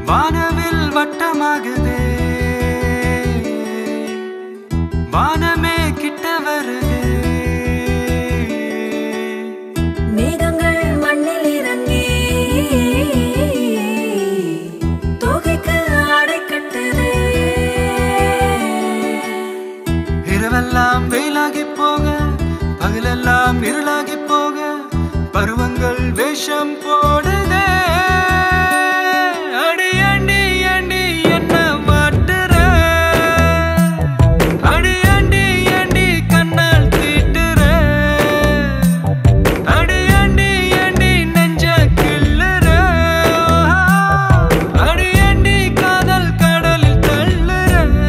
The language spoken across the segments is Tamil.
வானவில் வட்டமாகுதே வானமே கிட்ட வருதே மேகங்கள் மண்ணில் இறங்கி தோகைக்கு ஆடை கட்டுது இரவெல்லாம் வெயிலாகி போக பகலெல்லாம் இருளாகி போக பருவங்கள் வேஷம் போடுதே அடி அண்டி அண்டி என்ன மாட்டுற அடி அண்டி அண்டி கண்ணால் தீட்டுற அடி அண்டி அண்டி நெஞ்ச கிள்ளுற அடி அண்டி காதல் கடலில் தள்ளுற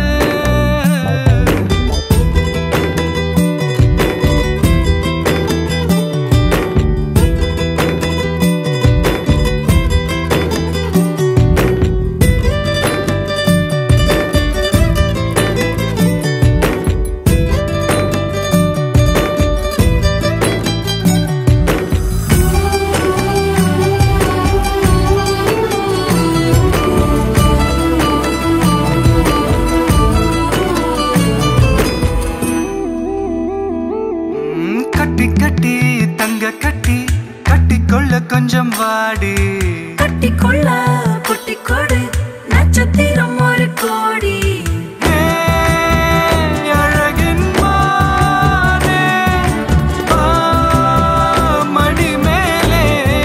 ம், கட்டி கட்டி தங்க கட்டி கட்டிக்கொள்ள கொஞ்சம் வாடி கட்டிக்கொள்ள குட்டி கொடு நட்சத்திரம் ஒரு கோடி ஏ, அழகின் மானே, ஆ, மடி மேலே.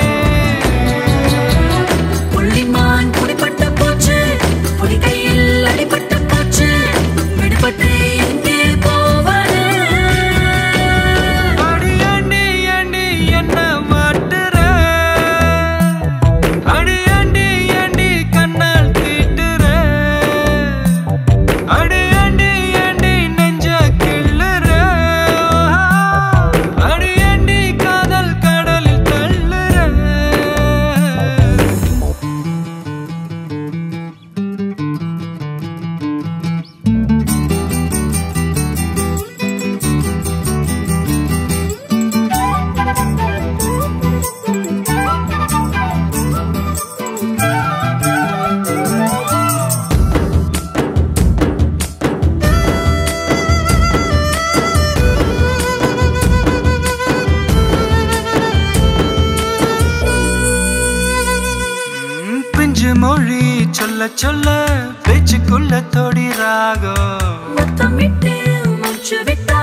புள்ளிமான் குடிப்பட்ட போச்சு புலி கையில் அடிபட்ட போச்சு விடுபட்டு எங்கே போவது அடி அண்டி அண்டி என்ன மாட்டுற? அடி அண்டி அண்டி கண்ணால் தீட்டுற. அடி அண்டி அண்டி நெஞ்ச கிள்ளுற. அடி அண்டி காதல் கடலில் தள்ளுற ம், பிஞ்சு மொழி சொல்ல சொல்ல பேச்சுக்குள்ள தொடி ராகம் முத்தமிட்டு மூச்சு விட்டா